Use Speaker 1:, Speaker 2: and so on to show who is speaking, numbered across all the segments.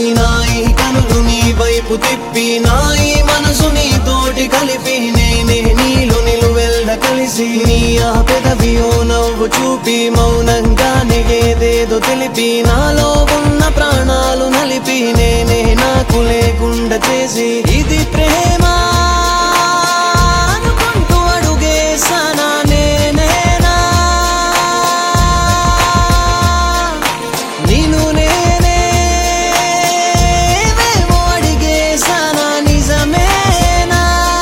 Speaker 1: నాయి కనులు నీ వైపు తిప్పి నాయి మనసు నీ తోటి కలిపి నేనే నీలో నిలువెల్ల కలిసి నీ ఆ పెదవియో నవ్వు చూపి మౌనంగానే ఏదేదో తెలిపి నాలో ఉన్న ప్రాణాలు నలిపి నేనే నాకు లేకుండా చేసి ఇది ప్రేమ అనుకుంటూ అడుగేసానా నేనేనా నిన్ను నేనే ఏవేవో అడిగేసానా నిజమేనా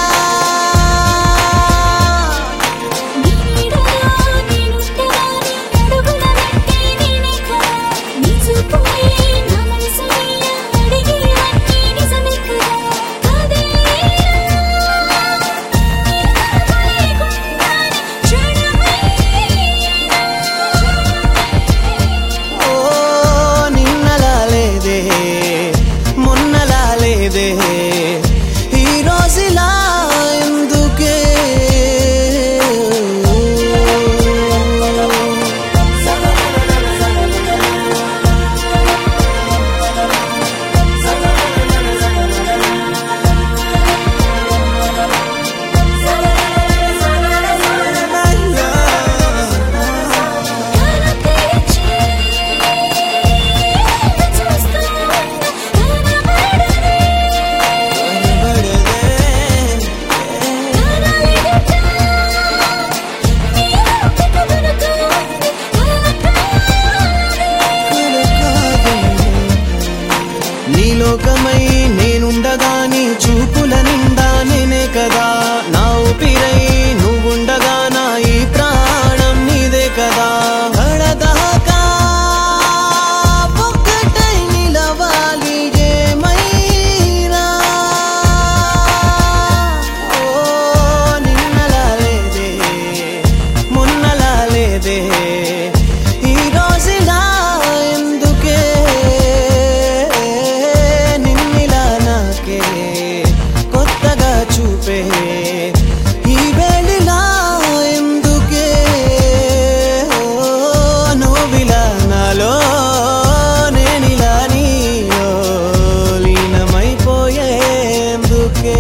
Speaker 2: నీ నీడలో నేనుండగా నీ అడుగుల వెంటే నేనే కదా నీ చూపులే నా మనసుని అడిగి అన్నీ నిజమే కదా కాదే
Speaker 1: ఓ నిన్నలా లేదే మొన్నలా లేదే ఈ రోజులా ఎందుకే నీ లోకమై నేనుండగా నీ చూపుల నిండా నేనే కదా నా ఊపిరై నువ్వుండగా నా ఈ ప్రాణం నీదే కదా కడదాకా ఒక్కటై నిలవాలి ఏమైనా ఓ నిన్నలా లేదే మొన్నలా లేదే ఈ రోజులా ఎందుకే నిన్నిలా నాకే కొత్తగా చూపే ఈ వేళిలా ఎందుకే ఓ నువ్విలా నాలో నేనిలా నీలో లీనమైపోయేందుకే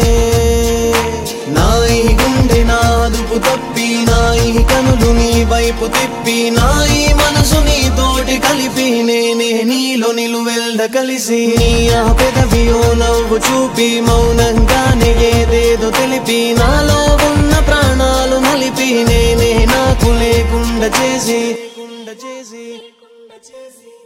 Speaker 1: నాయి గుండె నాదుపు తప్పి నాయి కనులు నీ వైపు తిప్పి నాయి మనసు నీ తోటి కలిపి నేనే నీలో నిలువెల్ల కలిసి నీ ఆ పెదవియో నవ్వు చూపి మౌనంగానే ఏదేదో తెలిపి నాలో ఉన్న ప్రాణాలు నలిపి నేనే నాకు లేకుండా చేసి చేసి